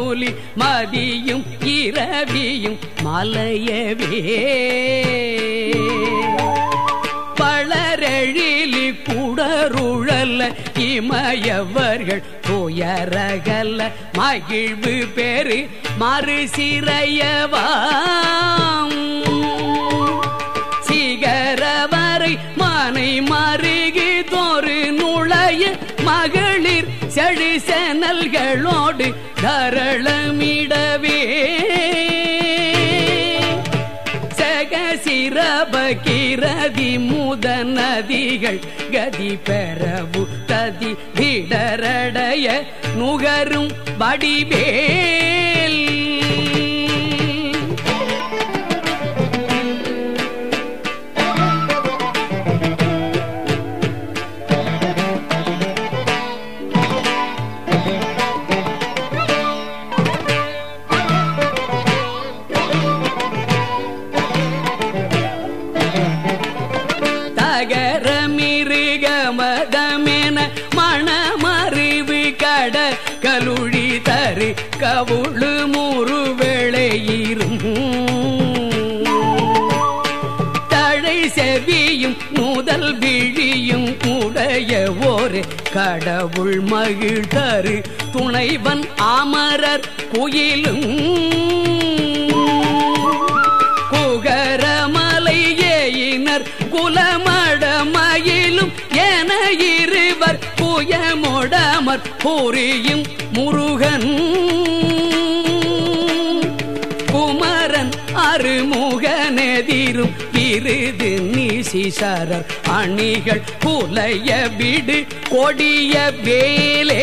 புலி மதியும் இரவியும் மலையவே பளரெழிலி குடருழல்ல இமயவர்கள் துயரகல்ல மகிழ்வு பெரு மறுசிறையவாம் சிகரவரை மனை மருகி தோறு நுழைய மகளிர் செழி செனல்களோடு தரளமிடவே சகசிரபகிரதி முத நதிகள் கதி பெறவு ததி திடரடைய நுகரும் வடிவேல் தகர மிருகமதமென மணமறிவு கட கலுழி தரு கவுளு முருவெளையிரும் தழை செவியும் நூதல் விழியும் உடைய ஒரு கடவுள் மகிழ் தரு துணைவன் அமரர் குயிலும் குகரமலை ஏயினர் குலமடமயிலும் என இருவர் புயமொடமர் புரியும் முருகன் குமரன் அருமுகனெதிரும் இருது நீசிசரர் அணிகள் புலைய விடு கொடிய வேலே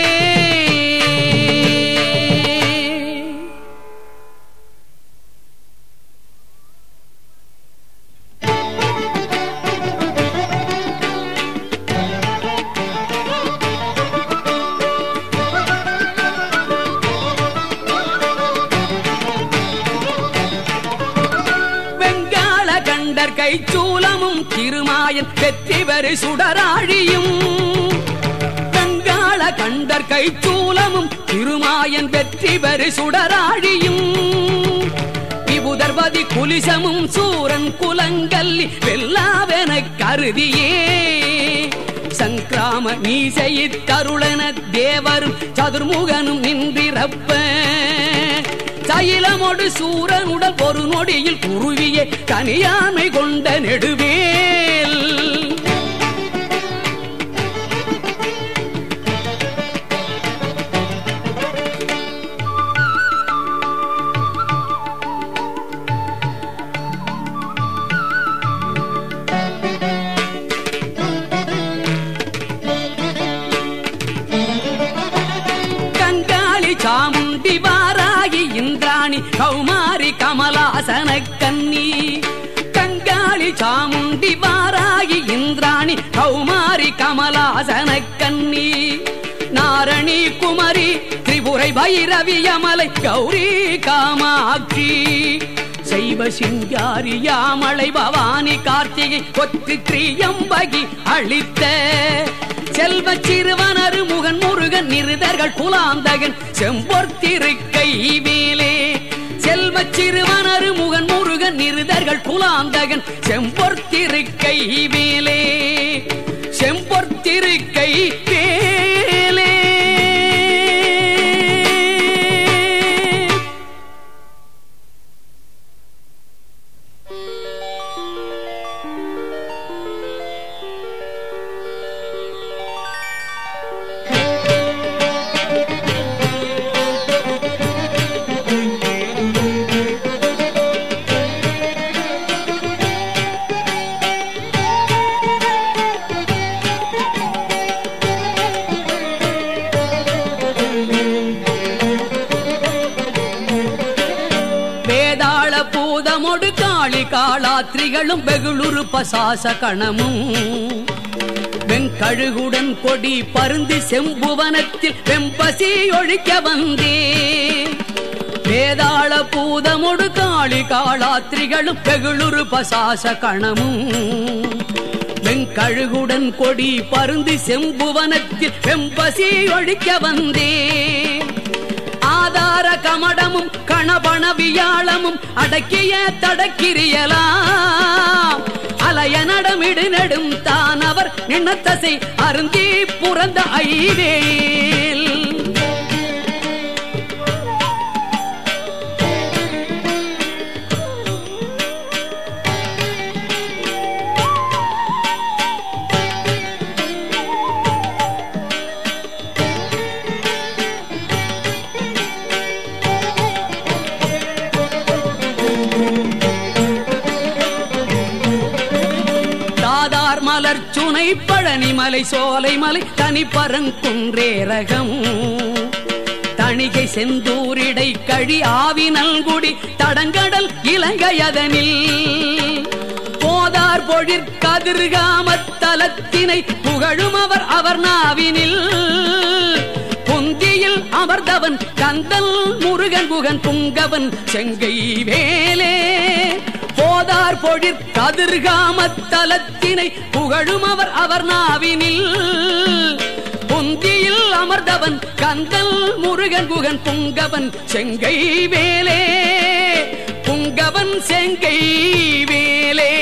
வெங்காள கண்டர் கைச்சூலமும் திருமாயன் வெற்றி பெரு சுடராழியும் வெங்காள கண்டர் கைச்சூலமும் திருமாயன் வெற்றி பெரு சுடராழியும் விபுதர்வதி குலிசமும் சூரன் குலங்கல்லி வெல்லாவென கருதியே சங்கிராம நீசையித் தருளன தேவரும் சதுர்முகனும் நின்றிரப்ப சயிலமொடு சூரனுடல் ஒரு நொடியில் குருவியே தனியாமை கொண்ட நெடுவேல் கங்காளி சாமுண்டி வாராகி இந்திராணி கௌமாரி கமலாசன கன்னி கங்காளி சாமுண்டி வாராகி இந்திராணி கௌமாரி கமலாசன கன்னி நாரணி குமரி திரிபுரை பைரவி அமலை கௌரி காமாட்சி செய்வ சிங்காரி யாமலை பவானி கார்த்திகை கொத்து திரியம்பகி அளித்த செல்வ சிறுவனரு முகன் முருகன் நிருதர்கள் குலாந்தகன் செம்பொர்த்திருக்கை மேலே செல்வ சிறுவனரு முகன் முருகன் நிருதர்கள் குலாந்தகன் செம்பொர்த்திருக்கை மேலே செம்பொர்த்திருக்கை மேலே வேதாள பூதமொடு காளி காளாத்திரிகளும் வெகுளுரு பசாச கணமும் வெங்கழுகுடன் கொடி பருந்தி செம்புவனத்தில் வெம்பசி ஒழிக்க வந்தே வேதாள பூதமொடு காளி காளாத்திரிகளும் வெகுளுரு பசாச கணமும் வெங்கழுகுடன் கொடி பருந்தி செம்புவனத்தில் வெம்பசி ஒழிக்க வந்தே ஆதார கமடமும் கணபண வியாழமும் அடக்கிய தடக்கிரியலாம் அலைய நடமிடு நெடும் தான் அவர் நின்னத்தசை அருந்தி புறந்த ஐவேல் தாதார் மலர் சுனை பழனி மலை சோலை மலை தனி பரங்குன்றேரகம் தணிகை செந்தூரிடை கழி ஆவி நல்குடி தடங்கடல் இலங்கையதனில் போதார் பொழிற் கதிர்காமத்தலத்தினை புகழும் அவர் அவர் நாவினில் பொந்தியில் அமர்ந்தவன் கந்தல் முருகன் புகன் புங்கவன் செங்கை வேலே போதார் பொழிற் கதிர்காமத்தலத்தினை புகழும் அவர் அவர் நாவினில் பொந்தியில் அமர்ந்தவன் கந்தல் முருகன் புகன் புங்கவன் செங்கை வேலே புங்கவன் செங்கை வேலே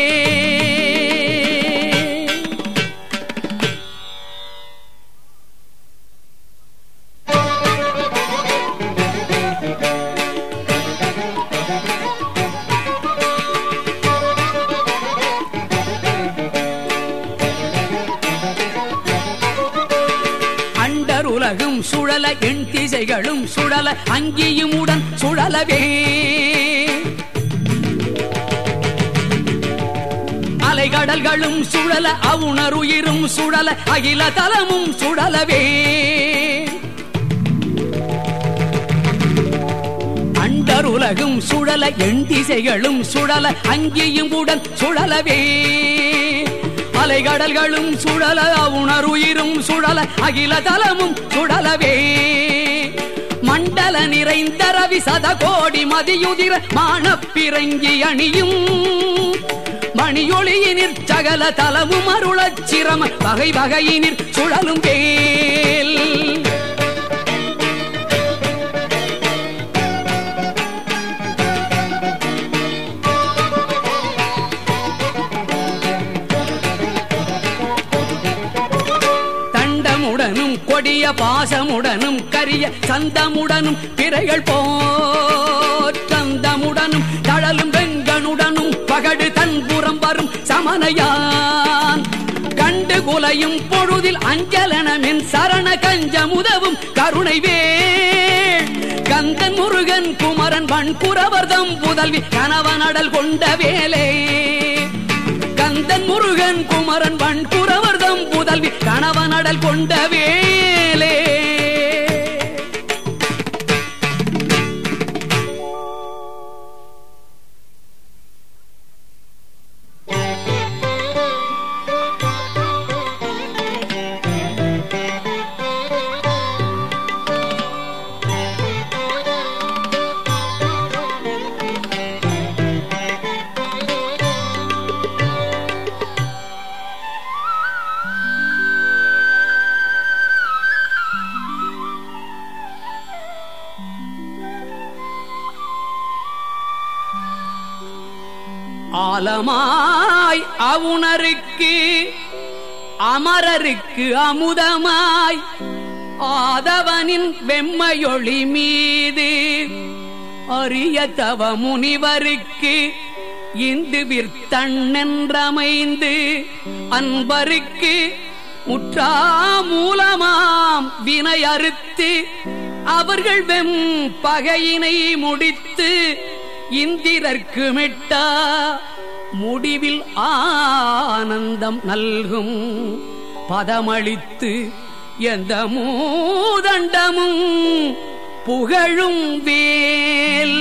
அண்டர் உலகும் சுழல எண் திசைகளும் சுழல அங்கியும் உடன் சுழலவே அலைகடல்களும் சுழல அவுணருயிரும் சுழல அகில தலமும் சுழலவே அண்டர் உலகும் சுழல எண் திசைகளும் சுழல அங்கேயும் உடன் சுழலவே அலைகடல்களும் சுழல உணருயிரும் சுழல அகில தலமும் சுழலவே மண்டல நிறைந்த ரவி சத கோடி மதியுதிர மானப்பிறங்கி அணியும் மணியொளியினிற் சகல தலமும் அருளச் சிரம வகை வகையினிற் சுழலும் வேல் தண்டமுடனும் கொடிய பாசமுடனும் கரிய சந்தமுடனும் பிறைகள் போற்றந்தமுடனும் தழலும் வெங்கனுடனும் பகடு தன்புறம் வரும் சமனையான் கண்டு குலையும் பொழுதில் அஞ்சலனமென் சரண கஞ்சமுதவும் கருணை வேள் கந்தன் முருகன் குமரன் வண்புறவர்தம் புதல்வி கணவனடல் கொண்ட வேலே கந்தன் முருகன் குமரன் வண்புறவர்தம் புதல்வி கணவனடல் கொண்ட வேலே ஆலமாய் அவுணருக்கு அமரருக்கு அமுதமாய் ஆதவனின் வெம்மையொளி மீது அரிய தவ முனிவருக்கு இந்து விற்தண்ணென்றமைந்து அன்பருக்கு முற்றா மூலமாம் வினை அறுத்து அவர்கள் வெம் பகையினை முடித்து இந்திரர்க்கு மிட்டா முடிவில் ஆனந்தம் நல்கும் பதமளித்து எந்த மூதண்டமும் புகழும் வேல்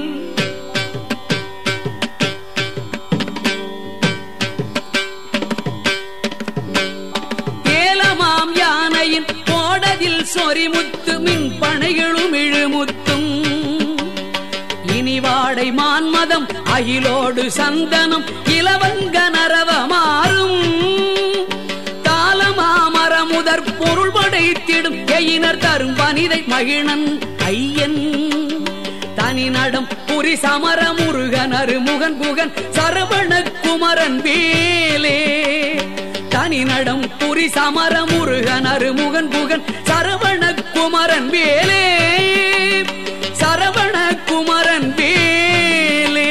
ஏலமாம் யானையின் போடதில் சொரிமுத்து மின் பனைகளும் இழுமுத்தும் இனிவாடை மான்மதம் அகிலோடு சந்தனம் இலவங்க நரவ மாறும் தாளமாமர முதற் பொருள்பட படைத்திடும் எயினர் தரும் வனிதை மகிழன் ஐயன் தனி நடம் புரி சமர முருகன் அருமுகன் குகன் சரவண குமரன் வேலே தனி நடம் புரி சமர முருகன் அருமுகன் குகன் சரவண குமரன் வேலே சரவண குமரன் வேலே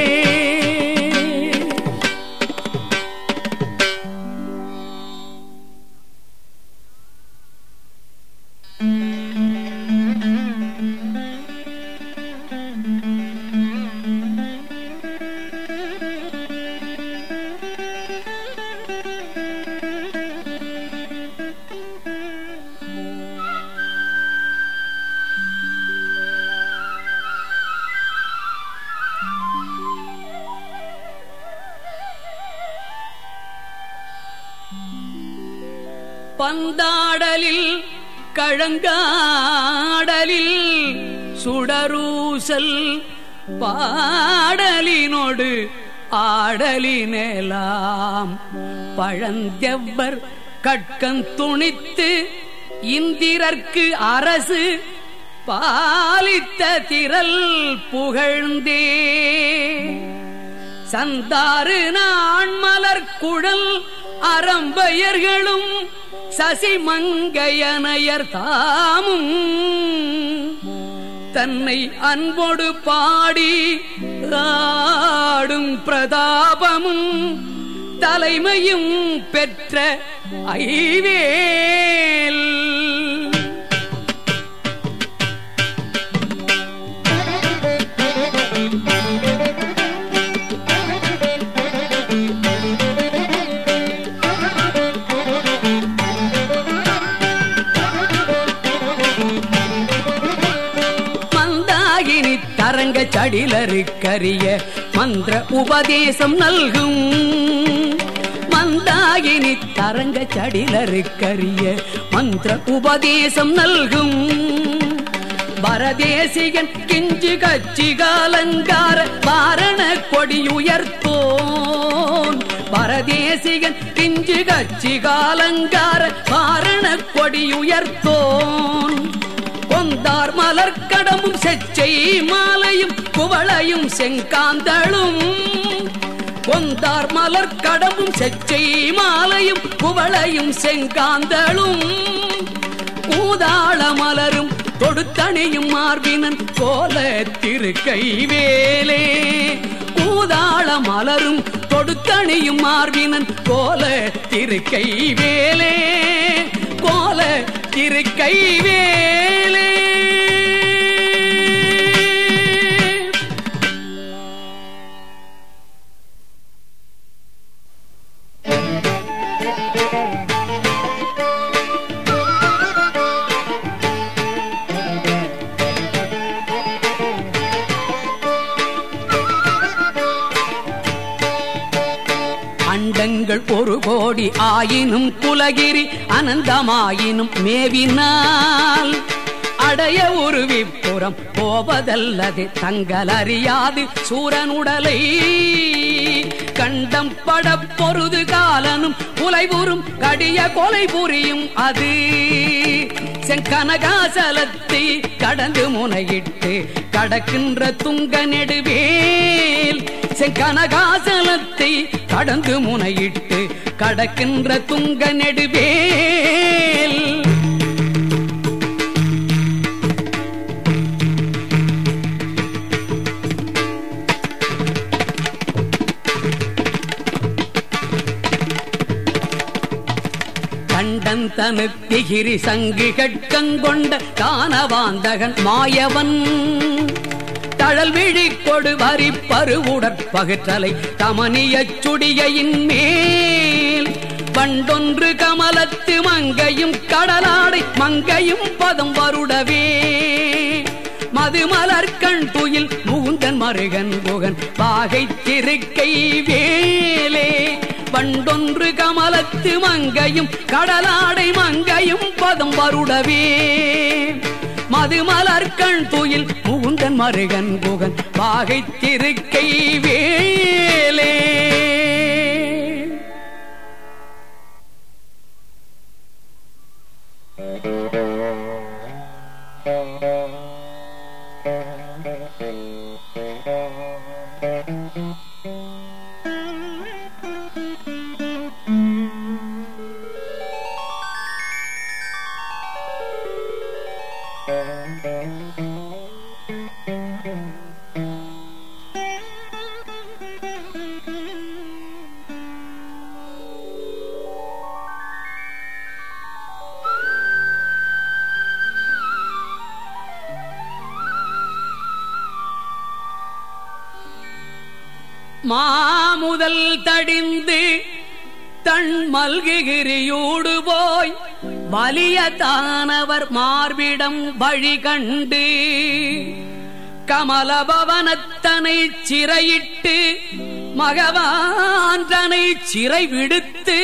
பந்தாடலில் கழங்காடலில் சுடரூசல் பாடலினோடு ஆடலினேலாம் பழந்தெவ்வர் கட்கன் துணித்து இந்திரர்க்கு அரசு பாலித்த திரள் புகழ்ந்தே சந்தாறு நான் மலர் குழல் அறம்பயர்களும் சசிமங்கையனையர் தாமும் தன்னை அன்போடு பாடி ஆடும் பிரதாபமும் தலைமையும் பெற்ற ஐவேல் மந்தாகினி தரங்க சடிலருக்கரிய மந்திர உபதேசம் நல்கும் மந்தாகினி தரங்க சடிலருக்கரிய மந்திர உபதேசம் நல்கும் பரதேசிகன் கிஞ்சு கச்சி காலங்கார வாரண கொடியுயர்த்தோன் பரதேசிகன் கிஞ்சு கச்சி காலங்கார வாரண கொடியுயர்த்தோன் கொந்தார் மலர் கடமும் செச்சை மாலையும் குவளையும் செங்காந்தளும் கொந்தார் மலர் கடமும் செச்சை மாலையும் குவளையும் செங்காந்தளும் கூதாள மலரும் தொடுத்தணியும் மார்பினன் கோல திருக்கை வேலே கூதாள மலரும் தொடுத்தணியும் மார்பினன் கோல திருக்கை வேலே கோல திருக்கை வேலே அண்டங்கள் ஒரு கோடி ஆயினும் குலகிரி அனந்தமாயினும் மேவினால் அடைய ஒரு விப்புறம் போவதல்லது தங்கள் அறியாது சூரனுடலை கண்டம் பட பொருது காலனும் புலைபுறும் கடிய கொலை புரியும் அது செங்கனகாசலத்தை கடந்து முனையிட்டு கடக்கின்ற துங்க நெடுவேல் செங்கனகாசலத்தை கடந்து முனையிட்டு கடக்கின்ற துங்க நெடுவேல் கண்டன் தனு திகிரி சங்கு கட்கங்கொண்ட கானவாந்தகன் மாயவன் தழல் விழி கொடு வரி பருவுடற் பகுற்றலை தமனியச் சுடியின் மேல் வண்டொன்று கமலத்து மங்கையும் கடலாடை மங்கையும் பதம் வருடவே மதுமலர் கண் துயில் முகுந்தன் மருகன் புகன் பாகை திருக்கை வேலே வண்டொன்று கமலத்து மங்கையும் கடலாடை மங்கையும் பதம் வருடவே மதுமலர் கண் துயில் முகுந்தன் மருகன் புகன் பாகை திருக்கை வேலே மாமுதல் தடிந்து தன் மல்கிகிரியூடு போய் வலிய தானவர் மார்பிடம் வழி கண்டு கமலபவனத்தனை சிறையிட்டு மகவான்றனை சிறை விடுத்து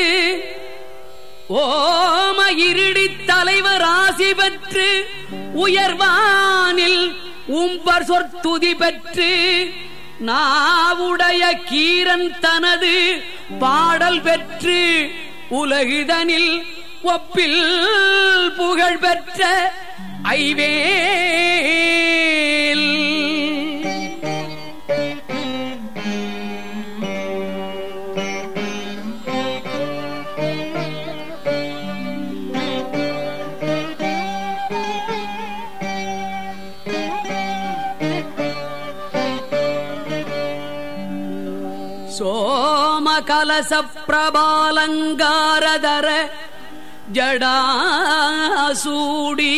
ஓம இருடி தலைவர் ஆசி பெற்று உயர்வானில் உம்பர் சொற்துதி பெற்று நாவுடைய கீரன் தனது பாடல் பெற்று உலகிதனில் ஒப்பில் புகழ் பெற்ற ஐவேல் சோம கலச பிரபாலங்காரதர ஜடாசூடி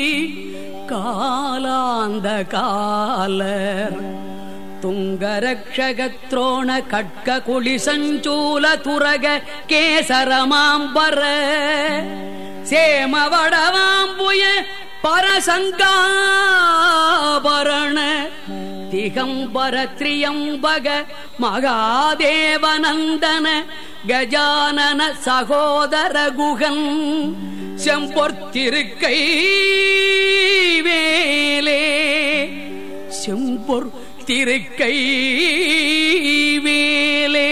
காலாந்த காலர் துங்கரக்ஷகத்ரோண கட்க குளி சஞ்சூல துரக கேசரமாம்பர சேமவடவாம்புய பரசங்காபரண திகம்பர திரியம்பக மகாதேவநந்தன கஜானன சகோதர குகன் செம்பொர்த்திருக்கை வேலே செம்பொர் திருக்கை வேலே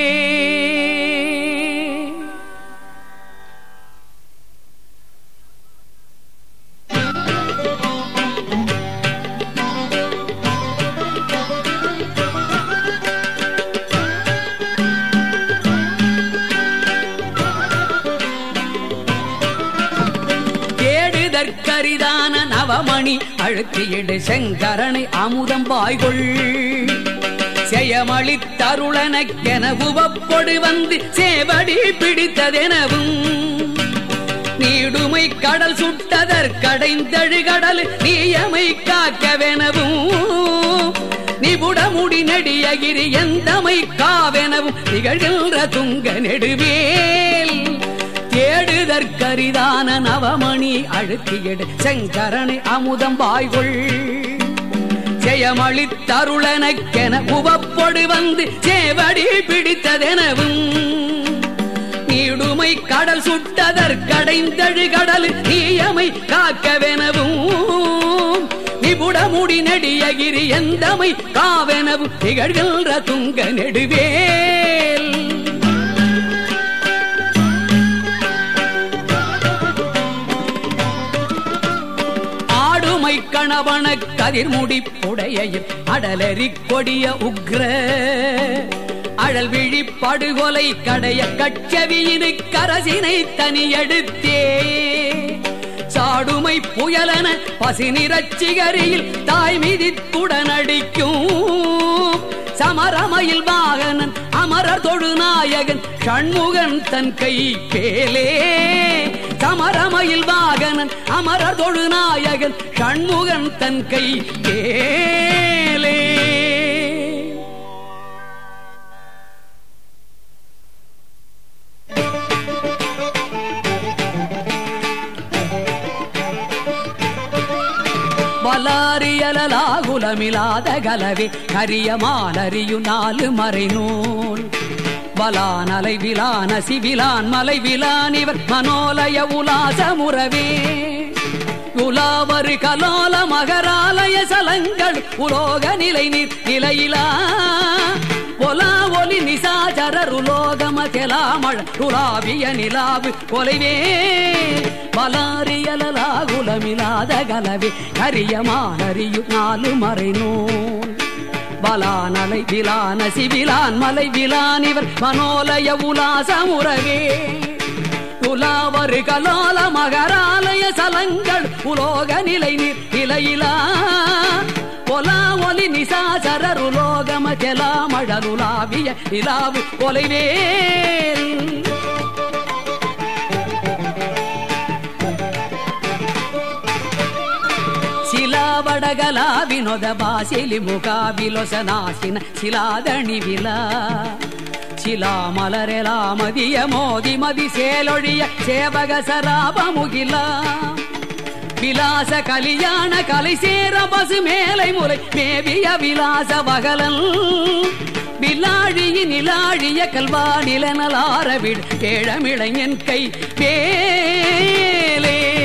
கேடுதற்கரிதான நவமணி அழுத்தியிடு செங்கரணை அமுதம் வாய்கொள் செயமளித்தருளனக்கென உவப்பொடு வந்து சேவடி பிடித்ததெனவும் நீடுமை கடல் சுட்டதற்கடைந்தழு கடல் நீயமை காக்கவெனவும் நிபுடமுடி நெடியகிரி எந்தமை காவெனவும் நிகழ்கின்ற துங்க நெடுவேல் தேடுதற்கரிதான நவமணி அழுத்தியடு செங்கரணை அமுதம் வாய்கொள் செயமளித்தருளனக்கென உவப்பொடு வந்து சேவடி பிடித்ததெனவும் நீடுமை கடல் சுட்டதற்கடைந்தழு கடல் நீயமை காக்கவெனவும் நிபுடமுடி நெடியகிரி எந்தமை காவெனவும் திகழ்கின்ற துங்க நெடுவேல் ஆடுமை கணவன கதிர்முடி புடையில் அடலரி கொடிய உக்ர அழல் விழி படுகொலை கடைய கட்சவியினு கரசினை தனியெடுத்தே சாடுமை புயலன பசிநிறச்சிகரியில் தாய் மிதித்துடனடிக்கும் சமரமயில் வாகனன் அமரர் தொழுநாயகன் ஷண்முகன் தன் கை பேலே சமரமயில் வாகனன் அமரர் தொழுநாயகன் ஷண்முகன் தன் கை பேலே வலாரியலாகுலமிலாத கலவே கரிய மாலறியு நாலு மறை நூல் வலானலை விலான சிவிலான் மலை விலான் இவர் மனோலய உலாச முறவே உலாவரு கலோல மகராலய சலங்கள் உலோக நிலை நீர் நிலையிலா ஒலா ஒலி நிசாச்சரரு லோகம தெலாமழ ருலாவிய நிலாவு கொலைவே பலாரியலாகுலமிலாத கலவே கரிய மாலறியு நாலு மறை நூல் வலானலை விலான சிவிலான் மலை விலான் இவர் மனோலய உலாசமுறவே உலாவரு கலோல மகராலய சலங்கள் உலோக நிலை நீர் இலையிலா பொலா ஒலி நிசாசரருலோகம செலா மழலுலாவிய நிலாவு கொலைவேல் శిలావడగలా వినోద బాసిలి ముఖాబిలొసనాసిన శిలాదణి విలా శిలా మలరెలా మదియ మోది మది సేలొழிய சேவக சராப முகிலா விலாச கலியாண கலை சேர பசு மேலை முறை மேவிய விலாச வகலன் விலாழியின் நிலாழிய கல்வா நிலனலார விடு ஏழமிழையன் கை வேலே